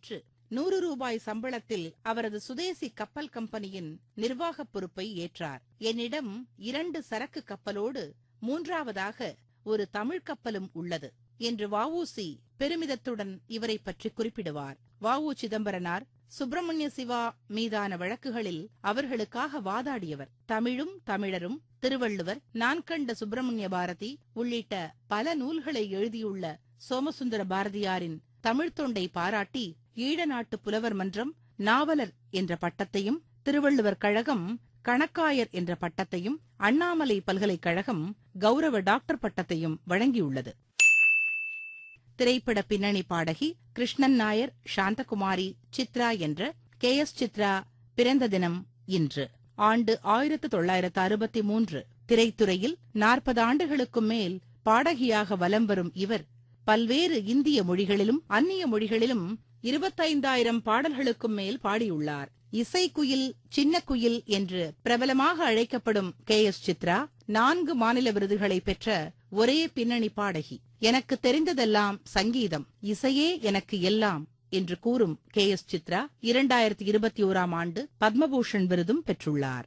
பெற்று நூறு ரூபாய் சம்பளத்தில் அவரது சுதேசி கப்பல் கம்பெனியின் நிர்வாகப் பொறுப்பை ஏற்றார் என்னிடம் இரண்டு சரக்கு கப்பலோடு மூன்றாவதாக ஒரு தமிழ் கப்பலும் உள்ளது என்று வஉசி பெருமிதத்துடன் இவரை பற்றி குறிப்பிடுவார் வஉ சிதம்பரனார் சுப்பிரமணிய சிவா மீதான வழக்குகளில் அவர்களுக்காக வாதாடியவர் தமிழும் தமிழரும் திருவள்ளுவர் நான் கண்ட சுப்பிரமணிய பாரதி உள்ளிட்ட பல நூல்களை எழுதியுள்ள சோமசுந்தர பாரதியாரின் தமிழ்த் தொண்டை பாராட்டி ஈழ நாட்டு புலவர் மன்றம் நாவலர் என்ற பட்டத்தையும் திருவள்ளுவர் கழகம் கணக்காயர் என்ற பட்டத்தையும் அண்ணாமலை பல்கலைக்கழகம் கௌரவ டாக்டர் பட்டத்தையும் வழங்கியுள்ளது திரைப்பட பின்னணி பாடகி கிருஷ்ணன் நாயர் சாந்தகுமாரி சித்ரா என்ற கே எஸ் சித்ரா பிறந்த தினம் இன்று ஆண்டு ஆயிரத்து தொள்ளாயிரத்து அறுபத்தி மூன்று திரைத்துறையில் நாற்பது ஆண்டுகளுக்கும் மேல் பாடகியாக வலம் வரும் இவர் பல்வேறு இந்திய மொழிகளிலும் அந்நிய மொழிகளிலும் இருபத்தைந்தாயிரம் பாடல்களுக்கும் மேல் பாடியுள்ளார் இசைக்குயில் சின்ன குயில் என்று பிரபலமாக அழைக்கப்படும் கே எஸ் சித்ரா நான்கு மாநில விருதுகளை பெற்ற ஒரே பின்னணி பாடகி எனக்கு தெரிந்ததெல்லாம் சங்கீதம் இசையே எனக்கு எல்லாம் என்று கூறும் கே எஸ் சித்ரா இரண்டாயிரத்தி இருபத்தி ஓராம் ஆண்டு பத்மபூஷன் விருதும் பெற்றுள்ளார்